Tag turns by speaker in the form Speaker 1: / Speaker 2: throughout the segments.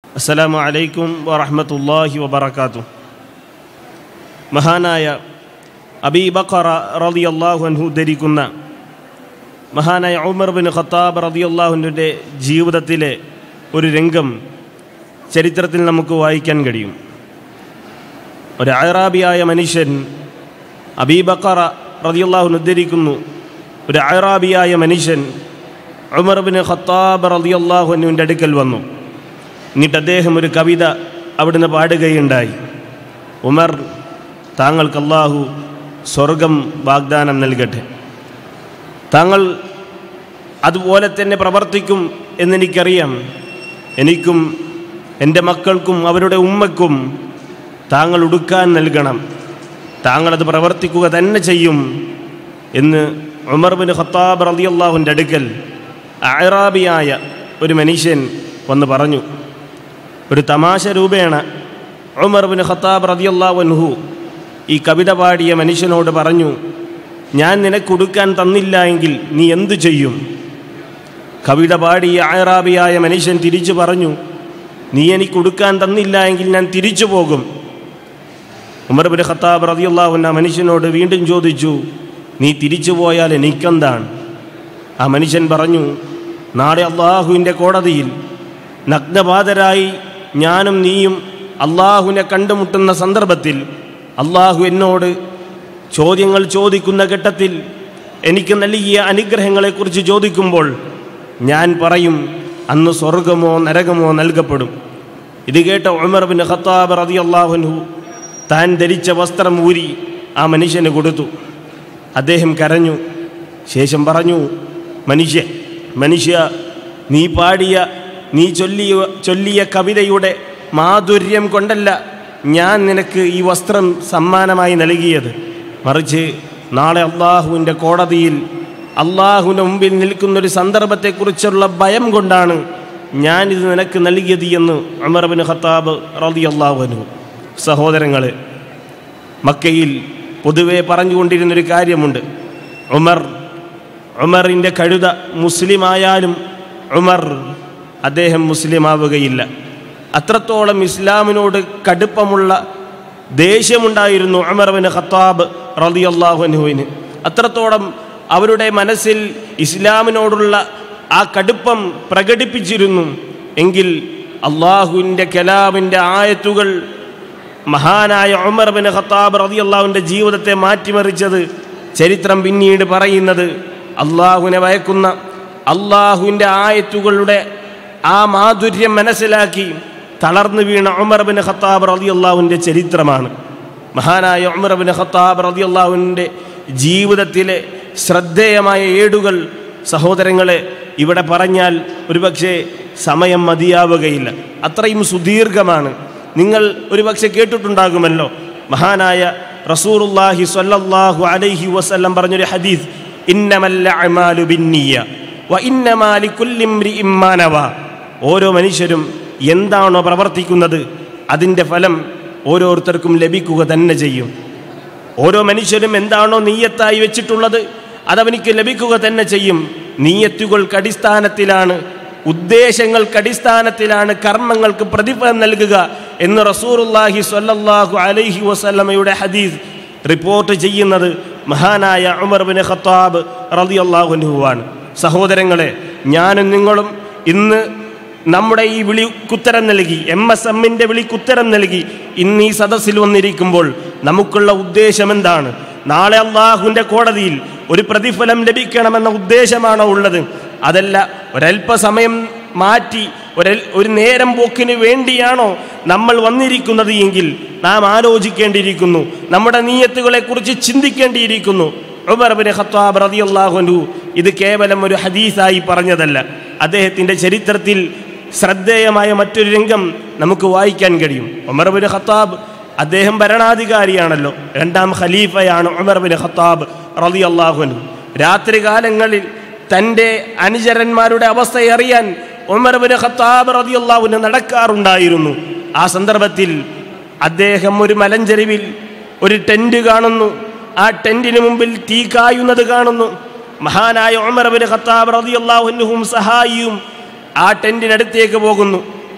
Speaker 1: അസ്സലാമു അലൈക്കും വറഹ്മത്തുള്ളാഹി വബറകാതുഹു മഹാനായ അബീ ബഖറ റളിയല്ലാഹു അൻഹു ധരിക്കുന്ന മഹാനായ ഉമർ ബിൻ ഖത്താബ് റളിയല്ലാഹുവിൻ്റെ ജീവിതത്തിലെ ഒരു രംഗം ചരിത്രത്തിൽ നമുക്ക് വായിക്കാൻ കഴിയും ഒരു അയറാബിയായ മനുഷ്യൻ അബീ ബഖറ റളിയല്ലാഹു ഉദ്ധരിക്കുന്നു ഒരു അയറാബിയായ മനുഷ്യൻ ഉമർ ബിൻ ഖത്താബ് റളിയല്ലാഹു അൻഹുവിൻ്റെ അടുക്കൽ വന്നു എന്നിട്ട് അദ്ദേഹം ഒരു കവിത അവിടുന്ന് പാടുകയുണ്ടായി ഉമർ താങ്കൾക്ക് അള്ളാഹു സ്വർഗം വാഗ്ദാനം നൽകട്ടെ താങ്കൾ അതുപോലെ തന്നെ പ്രവർത്തിക്കും എന്നെനിക്കറിയാം എനിക്കും എൻ്റെ മക്കൾക്കും അവരുടെ ഉമ്മയ്ക്കും താങ്കൾ ഉടുക്കാൻ നൽകണം താങ്കളത് പ്രവർത്തിക്കുക തന്നെ ചെയ്യും എന്ന് ഉമർ ബിൻ ഖത്താബ് റളിയല്ലാഹുവിൻ്റെ അടുക്കൽ അയറാബിയായ ഒരു മനുഷ്യൻ വന്ന് പറഞ്ഞു ഒരു തമാശ രൂപേണ ഉമർ ബിൻ ഖത്താബ് റളിയല്ലാഹു അൻഹു ഈ കവിത പാടിയ മനുഷ്യനോട് പറഞ്ഞു ഞാൻ നിനക്ക് ഉടുക്കാൻ തന്നില്ല എങ്കിൽ നീ എന്തു ചെയ്യും കവിത പാടിയ അയറാബിയായ മനുഷ്യൻ തിരിച്ചു പറഞ്ഞു നീ എനിക്ക് ഉടുക്കാൻ തന്നില്ല എങ്കിൽ ഞാൻ തിരിച്ചു പോകും ഉമർ ബിൻ ഖത്താബ് റളിയല്ലാഹു അൻഹു ആ മനുഷ്യനോട് വീണ്ടും ചോദിച്ചു നീ തിരിച്ചു പോയാൽ എനിക്കെന്താണ് ആ മനുഷ്യൻ പറഞ്ഞു നാളെ അള്ളാഹുവിൻ്റെ കോടതിയിൽ നഗ്നപാതരായി ഞാനും നീയും അള്ളാഹുവിനെ കണ്ടുമുട്ടുന്ന സന്ദർഭത്തിൽ അള്ളാഹു എന്നോട് ചോദ്യങ്ങൾ ചോദിക്കുന്ന ഘട്ടത്തിൽ എനിക്ക് നൽകിയ അനുഗ്രഹങ്ങളെക്കുറിച്ച് ചോദിക്കുമ്പോൾ ഞാൻ പറയും അന്ന് സ്വർഗമോ നരകമോ നൽകപ്പെടും ഇത് കേട്ട ഉമർ ബിൻ ഖത്താബ് റതി അള്ളാഹുൻഹു താൻ ധരിച്ച വസ്ത്രം ഊരി ആ മനുഷ്യന് കൊടുത്തു അദ്ദേഹം കരഞ്ഞു ശേഷം പറഞ്ഞു മനുഷ്യ മനുഷ്യ നീ പാടിയ നീ ചൊല്ലിയ ചൊല്ലിയ കവിതയുടെ മാധുര്യം കൊണ്ടല്ല ഞാൻ നിനക്ക് ഈ വസ്ത്രം സമ്മാനമായി നൽകിയത് മറിച്ച് നാളെ അള്ളാഹുവിൻ്റെ കോടതിയിൽ അള്ളാഹുവിൻ്റെ മുമ്പിൽ നിൽക്കുന്നൊരു സന്ദർഭത്തെക്കുറിച്ചുള്ള ഭയം കൊണ്ടാണ് ഞാനിത് നിനക്ക് നൽകിയത് എന്ന് അമർ ബിൻ ഖത്താബ് റതി അള്ളാഹുനു സഹോദരങ്ങളെ മക്കയിൽ പൊതുവെ പറഞ്ഞുകൊണ്ടിരുന്നൊരു കാര്യമുണ്ട് ഉമർ ഉമറിൻ്റെ കഴുത മുസ്ലിമായാലും ഉമർ അദ്ദേഹം മുസ്ലിമാവുകയില്ല അത്രത്തോളം ഇസ്ലാമിനോട് കടുപ്പമുള്ള ദേഷ്യമുണ്ടായിരുന്നു ഉമർ ബിൻ ഖത്താബ് റളിയല്ലാഹു അൻഹുവിന് അത്രത്തോളം അവരുടെ മനസ്സിൽ ഇസ്ലാമിനോടുള്ള ആ കടുപ്പം പ്രകടിപ്പിച്ചിരുന്നു എങ്കിൽ അള്ളാഹുവിൻ്റെ കലാമിൻ്റെ ആയത്തുകൾ മഹാനായ ഉമർ ബിൻ ഖത്താബ് റളിയല്ലാഹുവിൻ്റെ ജീവിതത്തെ മാറ്റിമറിച്ചത് ചരിത്രം പിന്നീട് പറയുന്നത് അള്ളാഹുവിനെ വയക്കുന്ന അള്ളാഹുവിൻ്റെ ആയത്തുകളുടെ ആ മാധുര്യം മനസ്സിലാക്കി തളർന്നു വീണ ഉമർ ബിൻ ഖത്താബ് റളിയല്ലാഹുവിൻ്റെ ചരിത്രമാണ് മഹാനായ ഉമർ ബിൻ ഖത്താബ് റളിയല്ലാഹുവിൻ്റെ ജീവിതത്തിലെ ശ്രദ്ധേയമായ ഏടുകൾ സഹോദരങ്ങളെ ഇവിടെ പറഞ്ഞാൽ ഒരുപക്ഷെ സമയം മതിയാവുകയില്ല അത്രയും സുദീർഘമാണ് നിങ്ങൾ ഒരുപക്ഷെ കേട്ടിട്ടുണ്ടാകുമല്ലോ മഹാനായ റസൂറുല്ലാഹി സ്വല്ലല്ലാഹു അലൈഹി വസല്ലം പറഞ്ഞൊരു ഹദീസ് ഇന്നമല്ല അമാലു ബിന്നിയ വ ഇന്നമാലി കുല്ലിംരിഇം മാ നവ ഓരോ മനുഷ്യരും എന്താണോ പ്രവർത്തിക്കുന്നത് അതിൻ്റെ ഫലം ഓരോരുത്തർക്കും ലഭിക്കുക തന്നെ ചെയ്യും ഓരോ മനുഷ്യരും എന്താണോ നീയത്തായി വെച്ചിട്ടുള്ളത് അതവനിക്ക് ലഭിക്കുക തന്നെ ചെയ്യും നീയത്തുകൾക്ക് അടിസ്ഥാനത്തിലാണ് ഉദ്ദേശങ്ങൾക്ക് അടിസ്ഥാനത്തിലാണ് കർമ്മങ്ങൾക്ക് പ്രതിഫലം നൽകുക എന്ന് റസൂറുല്ലാഹി സ്വല്ലല്ലാഹു അലൈഹി വസല്ലമയുടെ ഹദീസ് റിപ്പോർട്ട് ചെയ്യുന്നത് മഹാനായ ഉമർ ബിൻ ഖത്താബ് റളിയല്ലാഹുനുവാണ് സഹോദരങ്ങളെ ഞാനും നിങ്ങളും ഇന്ന് നമ്മുടെ ഈ വിളിക്കുത്തരം നൽകി എം എസ് എമ്മിൻ്റെ വിളിക്കുത്തരം നൽകി ഇന്ന് ഈ സദസ്സിൽ വന്നിരിക്കുമ്പോൾ നമുക്കുള്ള ഉദ്ദേശം എന്താണ് നാളെ അള്ളാഹുവിൻ്റെ കോടതിയിൽ ഒരു പ്രതിഫലം ലഭിക്കണമെന്ന ഉദ്ദേശമാണോ ഉള്ളത് അതല്ല ഒരല്പസമയം മാറ്റി ഒരു ഒരു നേരം പോക്കിന് വേണ്ടിയാണോ നമ്മൾ വന്നിരിക്കുന്നത് എങ്കിൽ നാം ആലോചിക്കേണ്ടിയിരിക്കുന്നു നമ്മുടെ നീയത്തുകളെക്കുറിച്ച് ചിന്തിക്കേണ്ടിയിരിക്കുന്നു ഉമർബിന് ഖത്താബ് റതിയല്ലാഹുനു ഇത് കേവലം ഒരു ഹദീസായി പറഞ്ഞതല്ല അദ്ദേഹത്തിൻ്റെ ചരിത്രത്തിൽ ശ്രദ്ധേയമായ മറ്റൊരു രംഗം നമുക്ക് വായിക്കാൻ കഴിയും ഉമർബിന് ഖത്താബ് അദ്ദേഹം ഭരണാധികാരിയാണല്ലോ രണ്ടാം ഖലീഫയാണ് ഉമർബിന് ഖത്താബ് റളിയല്ലാഹുനു രാത്രികാലങ്ങളിൽ തൻ്റെ അനുചരന്മാരുടെ അവസ്ഥയെ അറിയാൻ ഉമർബിന് ഖത്താബ് റളിയല്ലാഹുവിന് നടക്കാറുണ്ടായിരുന്നു ആ സന്ദർഭത്തിൽ അദ്ദേഹം ഒരു മലഞ്ചെരുവിൽ ഒരു ടെൻറ്റ് കാണുന്നു ആ ടെൻറ്റിന് മുമ്പിൽ തീ കായുന്നത് കാണുന്നു മഹാനായ ഉമർ ബിൻ ഖത്താബ് റളിയല്ലാഹു അൻഹും സഹായിയും ആ ടെൻറ്റിനടുത്തേക്ക് പോകുന്നു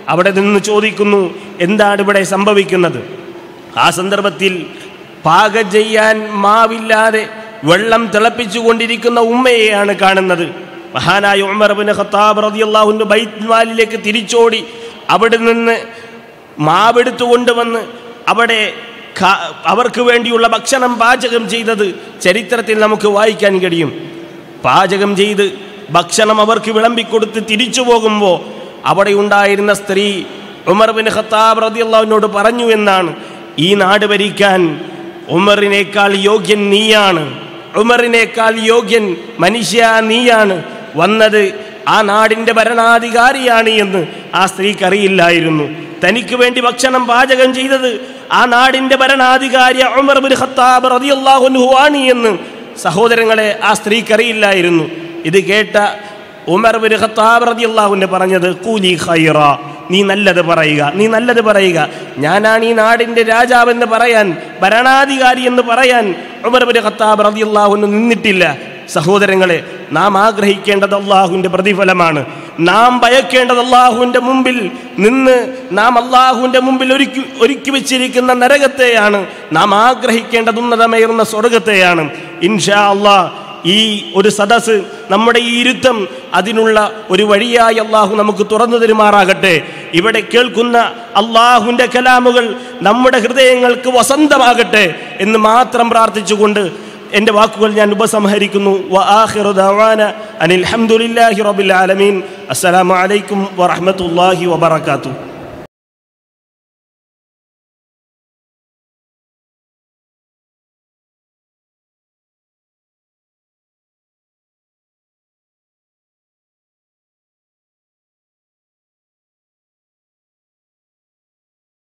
Speaker 1: അവിടെ നിന്ന് ചോദിക്കുന്നു എന്താണ് ഇവിടെ സംഭവിക്കുന്നത് ആ സന്ദർഭത്തിൽ പാകം ചെയ്യാൻ മാവില്ലാതെ വെള്ളം തിളപ്പിച്ചുകൊണ്ടിരിക്കുന്ന ഉമ്മയെയാണ് കാണുന്നത് മഹാനായ ഉമർ ബിൻ ഖത്താബ് റളിയല്ലാഹുവിന്റെ ബൈത്ത് മാലിലേക്ക് തിരിച്ചോടി അവിടെ നിന്ന് മാവെടുത്തു കൊണ്ടുവന്ന് അവിടെ ക- അവർക്ക് വേണ്ടിയുള്ള ഭക്ഷണം പാചകം ചെയ്തത് ചരിത്രത്തിൽ നമുക്ക് വായിക്കാൻ കഴിയും പാചകം ചെയ്ത് ഭക്ഷണം അവർക്ക് വിളമ്പിക്കൊടുത്ത് തിരിച്ചു പോകുമ്പോൾ അവിടെ ഉണ്ടായിരുന്ന സ്ത്രീ ഉമർ ബിൻ ഖത്താബ് റളിയല്ലാഹുവിനോട് പറഞ്ഞു എന്നാണ് ഈ നാട് ഭരിക്കാൻ ഉമറിനേക്കാൾ യോഗ്യൻ നീയാണ് ഉമറിനേക്കാൾ യോഗ്യൻ മനുഷ്യ നീയാണ് വന്നത് ആ നാടിൻ്റെ ഭരണാധികാരിയാണ് എന്ന് ആ സ്ത്രീക്കറിയില്ലായിരുന്നു തനിക്ക് വേണ്ടി ഭക്ഷണം പാചകം ചെയ്തത് ആ നാടിൻ്റെ ഭരണാധികാരി ഉമർ ബിൻ ഖത്താബ് റളിയല്ലാഹു അൻഹു ആണ് എന്ന് സഹോദരങ്ങളെ ആ സ്ത്രീക്കറിയില്ലായിരുന്നു ഇത് കേട്ട ഉമർ ബിൻ ഖത്താബ് റളിയല്ലാഹുവിനെ പറഞ്ഞത് കൂലി ഖൈറ നീ നല്ലത് പറയുക നീ നല്ലത് പറയുക ഞാനാണ് ഈ നാടിൻ്റെ രാജാവെന്ന് പറയാൻ ഭരണാധികാരി എന്ന് പറയാൻ ഉമർ ബിൻ ഖത്താബ് റളിയല്ലാഹുവിന് നിന്നിട്ടില്ല സഹോദരങ്ങളെ നാം ആഗ്രഹിക്കേണ്ടത് അള്ളാഹുവിൻ്റെ പ്രതിഫലമാണ് നാം ഭയക്കേണ്ടത് അള്ളാഹുവിൻ്റെ മുമ്പിൽ നിന്ന് നാം അള്ളാഹുവിൻ്റെ മുമ്പിൽ ഒരുക്കി ഒരുക്കി വെച്ചിരിക്കുന്ന നരകത്തെയാണ് നാം ആഗ്രഹിക്കേണ്ടത് ഉന്നതമേറുന്ന സ്വർഗത്തെയാണ് ഇൻഷാ അള്ളാഹ് ഈ ഒരു സദസ് നമ്മുടെ ഈ ഇരുത്തം അതിനുള്ള ഒരു വഴിയായി അള്ളാഹു നമുക്ക് തുറന്നു തരുമാറാകട്ടെ ഇവിടെ കേൾക്കുന്ന അള്ളാഹുവിൻ്റെ കലാമുകൾ നമ്മുടെ ഹൃദയങ്ങൾക്ക് വസന്തമാകട്ടെ എന്ന് മാത്രം പ്രാർത്ഥിച്ചുകൊണ്ട് എൻ്റെ വാക്കുകൾ ഞാൻ ഉപസംഹരിക്കുന്നു വ ആഖിറു ദഅവാന അനിൽ ഹംദുലില്ലാഹി റബ്ബിൽ ആലമീൻ അസ്സലാമു അലൈക്കും വറഹ്മത്തുള്ളാഹി വബറകാതുഹു